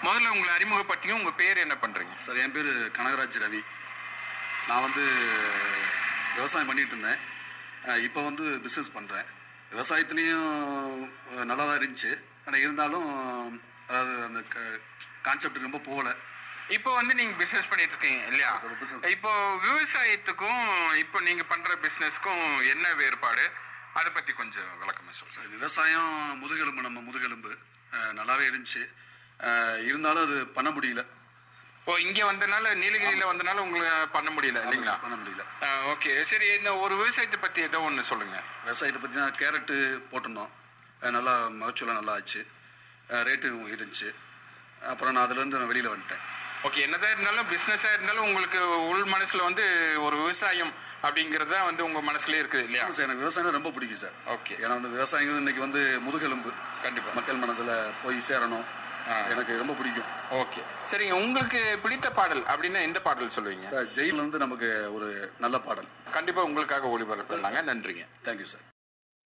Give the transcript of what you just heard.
முதல்ல உங்களை அறிமுகப்படுத்திங்க உங்க பேர் என்ன பண்றீங்க சார் என் பேர் கனகராஜ் ரவி நான் வந்து விவசாயம் பண்ணிட்டு இருந்தேன் இப்போ வந்து பிஸ்னஸ் பண்ணுறேன் விவசாயத்துலேயும் நல்லா தான் இருந்துச்சு ஆனால் இருந்தாலும் அதாவது அந்த கான்செப்ட் ரொம்ப போகல இப்போ வந்து நீங்க பிசினஸ் பண்ணிட்டு இருக்கீங்க இல்லையா Yes, sir, business. இப்போ விவசாயத்துக்கும் இப்போ நீங்க பண்ற பிசினஸ்க்கும் என்ன வேறுபாடு அதை பத்தி கொஞ்சம் விளக்கமா சொல்லுங்க சார் விவசாயம் முதுகெலும்பு நம்ம முதுகெலும்பு அஹ், நல்லாவே இருந்துச்சு அஹ், இருந்தாலும் அது பண்ண முடியல இப்போ இங்க வந்தனால நீலகிரியில வந்தனால உங்களுக்கு பண்ண முடியல இல்லைங்களா பண்ண முடியல ஓகே சரி இந்த ஒரு விவசாயத்தை பத்தி ஏதோ ஒண்ணு சொல்லுங்க விவசாயத்தை பார்த்தீங்கன்னா கேரட்டு போட்டிருந்தோம் அஹ், நல்லா மகச்சூலம் நல்லா ஆச்சு ரேட்டும் இருந்துச்சு அப்புறம் நான் அதுலேருந்து நான் வெளியில் வந்துட்டேன் ஓகே என்னதான் இருந்தாலும் பிசினஸா இருந்தாலும் உங்களுக்கு உள் மனசுல வந்து ஒரு விவசாயம் அப்படிங்கறது தான் வந்து உங்க மனசுலயே இருக்குது இல்லையா சார் எனக்கு விவசாயம் ரொம்ப பிடிக்கும் சார் ஓகே ஏன்னா வந்து விவசாயம் இன்னைக்கு வந்து முதுகெலும்பு கண்டிப்பா மக்கள் மனதில் போய் சேரணும் ஆ. எனக்கு ரொம்ப பிடிக்கும் ஓகே சரிங்க உங்களுக்கு பிடித்த பாடல் அப்படின்னா எந்த பாடல் சொல்லுவீங்க சார் ஜெயில் வந்து நமக்கு ஒரு நல்ல பாடல் கண்டிப்பா உங்களுக்காக ஒளிபரப்பிடலாங்க நன்றிங்க தேங்க்யூ சார்